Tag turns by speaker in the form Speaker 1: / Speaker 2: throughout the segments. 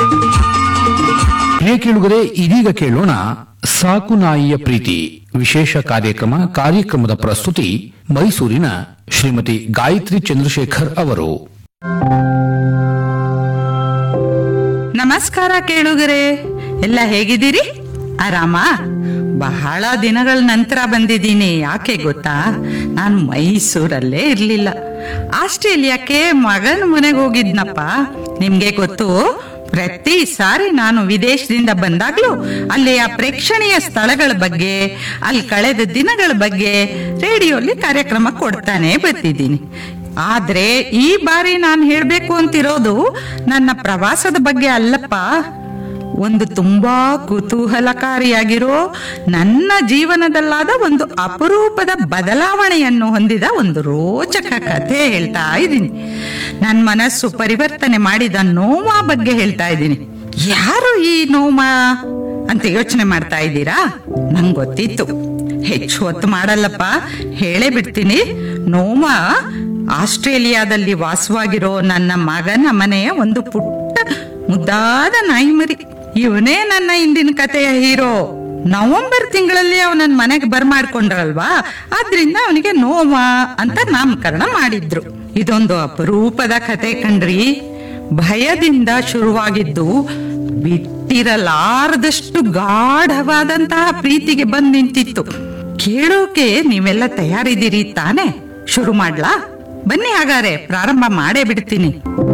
Speaker 1: ಪ್ರಿಯ ಕೇಳುಗರೆ ಇದೀಗ ಕೇಳೋಣ ಸಾಕು ನಾಯಿಯ ಪ್ರೀತಿ ವಿಶೇಷ ಕಾರ್ಯಕ್ರಮ ಕಾರ್ಯಕ್ರಮದ ಪ್ರಸ್ತುತಿ ಮೈಸೂರಿನ ಶ್ರೀಮತಿ ಗಾಯತ್ರಿ ಚಂದ್ರಶೇಖರ್ ಅವರು
Speaker 2: ನಮಸ್ಕಾರ ಕೇಳುಗರೆ ಎಲ್ಲ ಹೇಗಿದ್ದೀರಿ ಆರಾಮ ಬಹಳ ದಿನಗಳ ನಂತರ ಬಂದಿದ್ದೀನಿ ಯಾಕೆ ಗೊತ್ತಾ ನಾನು ಮೈಸೂರಲ್ಲೇ ಇರ್ಲಿಲ್ಲ ಆಸ್ಟ್ರೇಲಿಯಾಕ್ಕೆ ಮಗನ ಮನೆಗೆ ಹೋಗಿದ್ನಪ್ಪ ನಿಮ್ಗೆ ಗೊತ್ತು ಪ್ರತಿ ಸಾರಿ ನಾನು ವಿದೇಶದಿಂದ ಬಂದಾಗ್ಲೂ ಅಲ್ಲಿಯ ಪ್ರೇಕ್ಷಣೀಯ ಸ್ಥಳಗಳ ಬಗ್ಗೆ ಅಲ್ಲಿ ಕಳೆದ ದಿನಗಳ ಬಗ್ಗೆ ರೇಡಿಯೋಲಿ ಕಾರ್ಯಕ್ರಮ ಕೊಡ್ತಾನೆ ಬರ್ತಿದ್ದೀನಿ ಆದ್ರೆ ಈ ಬಾರಿ ನಾನು ಹೇಳ್ಬೇಕು ಅಂತಿರೋದು ನನ್ನ ಪ್ರವಾಸದ ಬಗ್ಗೆ ಅಲ್ಲಪ್ಪ ಒಂದು ತುಂಬಾ ಕುತೂಹಲಕಾರಿಯಾಗಿರೋ ನನ್ನ ಜೀವನದಲ್ಲಾದ ಒಂದು ಅಪರೂಪದ ಬದಲಾವಣೆಯನ್ನು ಹೊಂದಿದ ಒಂದು ರೋಚಕ ಕಥೆ ಹೇಳ್ತಾ ಇದ್ದೀನಿ ನನ್ನ ಮನಸ್ಸು ಪರಿವರ್ತನೆ ಮಾಡಿದ ನೋವಾ ಬಗ್ಗೆ ಹೇಳ್ತಾ ಇದ್ದೀನಿ ಯಾರು ಈ ನೋವಾ ಅಂತ ಯೋಚನೆ ಮಾಡ್ತಾ ಇದ್ದೀರಾ ನಂಗೆ ಗೊತ್ತಿತ್ತು ಹೆಚ್ಚು ಹೊತ್ತು ಮಾಡಲ್ಲಪ್ಪ ಹೇಳೇ ಬಿಡ್ತೀನಿ ನೋವಾ ಆಸ್ಟ್ರೇಲಿಯಾದಲ್ಲಿ ವಾಸವಾಗಿರೋ ನನ್ನ ಮಗನ ಮನೆಯ ಒಂದು ಪುಟ್ಟ ಮುದ್ದಾದ ನಾಯಿ ಮರಿ ಇವನೇ ನನ್ನ ಇಂದಿನ ಕಥೆಯ ಹೀರೋ ನವೆಂಬರ್ ತಿಂಗಳಲ್ಲಿ ಅವನನ್ನ ಮನೆಗೆ ಬರ್ಮಾಡ್ಕೊಂಡ್ರಲ್ವಾ ಆದ್ರಿಂದ ಅವನಿಗೆ ನೋವಾ ಅಂತ ನಾಮಕರಣ ಮಾಡಿದ್ರು ಇದೊಂದು ಅಪರೂಪದ ಕತೆ ಕಣ್ರಿ ಭಯದಿಂದ ಶುರುವಾಗಿದ್ದು ಬಿಟ್ಟಿರಲಾರದಷ್ಟು ಗಾಢವಾದಂತಹ ಪ್ರೀತಿಗೆ ಬಂದ್ ನಿಂತಿತ್ತು ಕೇಳೋಕೆ ನೀವೆಲ್ಲ ತಯಾರಿದ್ದೀರಿ ತಾನೇ ಶುರು ಮಾಡ್ಲಾ ಬನ್ನಿ ಹಾಗಾರೆ ಪ್ರಾರಂಭ ಮಾಡೇ ಬಿಡ್ತೀನಿ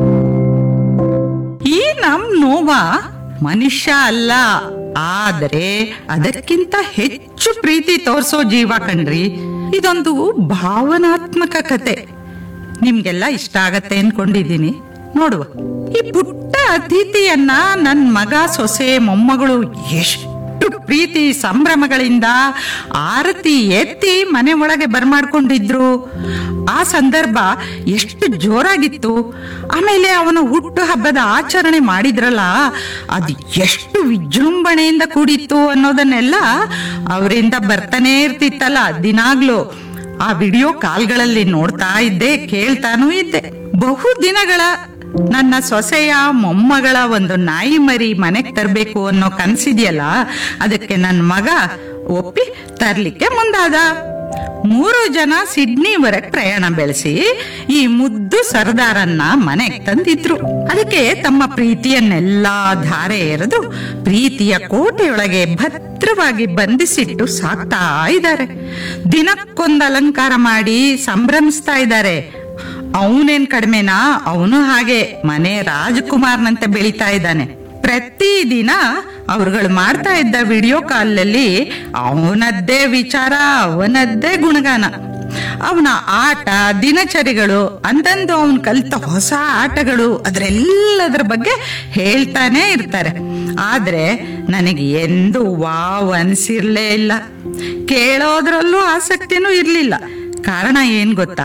Speaker 2: ಈ ನಮ್ ನೋವಾ ಮನುಷ್ಯ ಅಲ್ಲ ಆದರೆ ಅದಕ್ಕಿಂತ ಹೆಚ್ಚು ಪ್ರೀತಿ ತೋರ್ಸೋ ಜೀವ ಕಣ್ರಿ ಇದೊಂದು ಭಾವನಾತ್ಮಕ ಕತೆ ನಿಮ್ಗೆಲ್ಲ ಇಷ್ಟ ಆಗತ್ತೆ ಅನ್ಕೊಂಡಿದ್ದೀನಿ ನೋಡುವ ಈ ಪುಟ್ಟ ಅತಿಥಿಯನ್ನ ನನ್ ಮಗ ಸೊಸೆ ಮೊಮ್ಮಗಳು ಎಷ್ಟು ಪ್ರೀತಿ ಸಂಭ್ರಮಗಳಿಂದ ಆರತಿ ಎತ್ತಿ ಮನೆ ಒಳಗೆ ಬರ್ಮಾಡ್ಕೊಂಡಿದ್ರು ಆ ಸಂದರ್ಭ ಎಷ್ಟು ಜೋರಾಗಿತ್ತು ಆಮೇಲೆ ಅವನ ಹುಟ್ಟು ಹಬ್ಬದ ಆಚರಣೆ ಮಾಡಿದ್ರಲ್ಲ ಅದು ಎಷ್ಟು ವಿಜೃಂಭಣೆಯಿಂದ ಕೂಡಿತ್ತು ಅನ್ನೋದನ್ನೆಲ್ಲ ಅವರಿಂದ ಬರ್ತಾನೆ ಇರ್ತಿತ್ತಲ್ಲ ದಿನಾಗ್ಲೂ ಆ ವಿಡಿಯೋ ಕಾಲ್ಗಳಲ್ಲಿ ನೋಡ್ತಾ ಇದ್ದೆ ಕೇಳ್ತಾನೂ ಇದ್ದೆ ಬಹು ದಿನಗಳ ನನ್ನ ಸೊಸೆಯ ಮೊಮ್ಮಗಳ ಒಂದು ನಾಯಿ ಮರಿ ಮನೆಗೆ ತರಬೇಕು ಅನ್ನೋ ಕನ್ಸಿದ್ಯಲ್ಲ ಅದಕ್ಕೆ ನನ್ನ ಮಗ ಒಪ್ಪಿ ತರ್ಲಿಕ್ಕೆ ಮುಂದಾದ ಮೂರು ಜನ ಸಿಡ್ನಿವರೆಗೆ ಪ್ರಯಾಣ ಬೆಳೆಸಿ ಈ ಮುದ್ದು ಸರ್ದಾರನ್ನ ಮನೆಗೆ ತಂದಿದ್ರು ಅದಕ್ಕೆ ತಮ್ಮ ಪ್ರೀತಿಯನ್ನೆಲ್ಲಾ ಧಾರೆ ಎರೆದು ಪ್ರೀತಿಯ ಕೋಟೆಯೊಳಗೆ ಭದ್ರವಾಗಿ ಬಂಧಿಸಿಟ್ಟು ಸಾಕ್ತಾ ಇದ್ದಾರೆ ದಿನಕ್ಕೊಂದು ಅಲಂಕಾರ ಮಾಡಿ ಸಂಭ್ರಮಿಸ್ತಾ ಇದ್ದಾರೆ ಅವನೇನ್ ಕಡಿಮೆನಾ ಅವನು ಹಾಗೆ ಮನೆ ರಾಜಕುಮಾರ್ನಂತೆ ಬೆಳಿತಾ ಇದ್ದಾನೆ ಪ್ರತಿದಿನ ಅವ್ರುಗಳು ಮಾಡ್ತಾ ಇದ್ದ ವಿಡಿಯೋ ಕಾಲಲ್ಲಿ ಅವನದ್ದೇ ವಿಚಾರ ಅವನದ್ದೇ ಗುಣಗಾನ ಅವನ ಆಟ ದಿನಚರಿಗಳು ಅಂದಂದು ಅವನ್ ಕಲಿತ ಹೊಸ ಆಟಗಳು ಅದ್ರೆಲ್ಲದ್ರ ಬಗ್ಗೆ ಹೇಳ್ತಾನೆ ಇರ್ತಾರೆ ಆದ್ರೆ ನನಗೆ ಎಂದು ವಾವ್ ಅನ್ಸಿರ್ಲೇ ಇಲ್ಲ ಕೇಳೋದ್ರಲ್ಲೂ ಆಸಕ್ತಿನೂ ಇರ್ಲಿಲ್ಲ ಕಾರಣ ಏನ್ ಗೊತ್ತಾ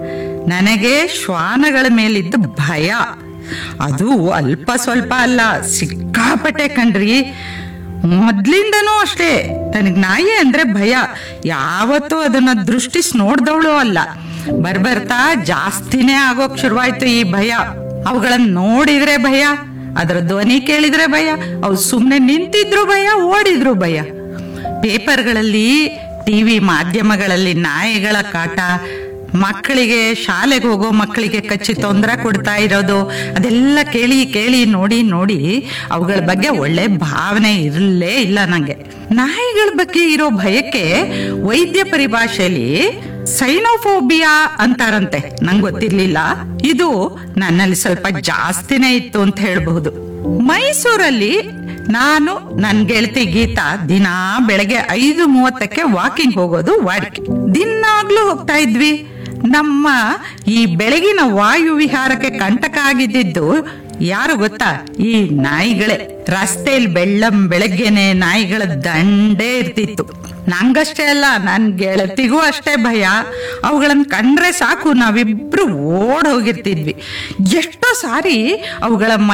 Speaker 2: ನನಗೆ ಶ್ವಾನಗಳ ಮೇಲಿದ್ದ ಭಯ ಅದು ಅಲ್ಪ ಸ್ವಲ್ಪ ಅಲ್ಲ ಸಿಕ್ಕಾಪಟ್ಟೆ ಕಣ್ರಿ ಮೊದ್ಲಿಂದನೂ ಅಷ್ಟೇ ನನಗ್ ನಾಯಿ ಅಂದ್ರೆ ಭಯ ಯಾವತ್ತೂ ಅದನ್ನ ದೃಷ್ಟಿಸ್ ನೋಡ್ದವಳು ಅಲ್ಲ ಬರ್ಬರ್ತಾ ಜಾಸ್ತಿನೇ ಆಗೋಕ್ ಶುರುವಾಯ್ತು ಈ ಭಯ ಅವುಗಳನ್ನ ನೋಡಿದ್ರೆ ಭಯ ಅದರ ಧ್ವನಿ ಕೇಳಿದ್ರೆ ಭಯ ಅವು ಸುಮ್ನೆ ನಿಂತಿದ್ರು ಭಯ ಓಡಿದ್ರು ಭಯ ಪೇಪರ್ಗಳಲ್ಲಿ ಟಿವಿ ಮಾಧ್ಯಮಗಳಲ್ಲಿ ನಾಯಿಗಳ ಕಾಟ ಮಕ್ಕಳಿಗೆ ಶಾಲೆಗೆ ಹೋಗೋ ಮಕ್ಕಳಿಗೆ ಕಚ್ಚಿ ತೊಂದರೆ ಕೊಡ್ತಾ ಇರೋದು ಅದೆಲ್ಲ ಕೇಳಿ ಕೇಳಿ ನೋಡಿ ನೋಡಿ ಅವುಗಳ ಬಗ್ಗೆ ಒಳ್ಳೆ ಭಾವನೆ ಇರಲೇ ಇಲ್ಲ ನಂಗೆ ನಾಯಿಗಳ ಬಗ್ಗೆ ಇರೋ ಭಯಕ್ಕೆ ವೈದ್ಯ ಪರಿಭಾಷೆಯಲ್ಲಿ ಸೈನೋಫೋಬಿಯಾ ಅಂತಾರಂತೆ ನಂಗೆ ಗೊತ್ತಿರ್ಲಿಲ್ಲ ಇದು ನನ್ನಲ್ಲಿ ಸ್ವಲ್ಪ ಜಾಸ್ತಿನೇ ಇತ್ತು ಅಂತ ಹೇಳ್ಬಹುದು ಮೈಸೂರಲ್ಲಿ ನಾನು ನನ್ನ ಗೆಳತಿ ಗೀತಾ ದಿನಾ ಬೆಳಗ್ಗೆ ಐದು ಮೂವತ್ತಕ್ಕೆ ವಾಕಿಂಗ್ ಹೋಗೋದು ವಾಡಿಕೆ ದಿನಾಗ್ಲೂ ಹೋಗ್ತಾ ಇದ್ವಿ ನಮ್ಮ ಈ ಬೆಳಗಿನ ವಾಯು ವಿಹಾರಕ್ಕೆ ಕಂಟಕ ಆಗಿದ್ದು ಯಾರು ಗೊತ್ತಾ ಈ ನಾಯಿಗಳೇ ರಸ್ತೆಯಲ್ಲಿ ಬೆಳ್ಳಂ ಬೆಳಗ್ಗೆನೆ ನಾಯಿಗಳ ದಂಡೇ ಇರ್ತಿತ್ತು ನಂಗಷ್ಟೇ ಅಲ್ಲ ನನ್ ಗೆಳತಿಗೂ ಅಷ್ಟೇ ಭಯ ಅವುಗಳನ್ನ ಕಂಡ್ರೆ ಸಾಕು ನಾವಿಬ್ರು ಓಡ್ ಹೋಗಿರ್ತಿದ್ವಿ ಎಷ್ಟೋ ಸಾರಿ ಅವುಗಳ ಮೈ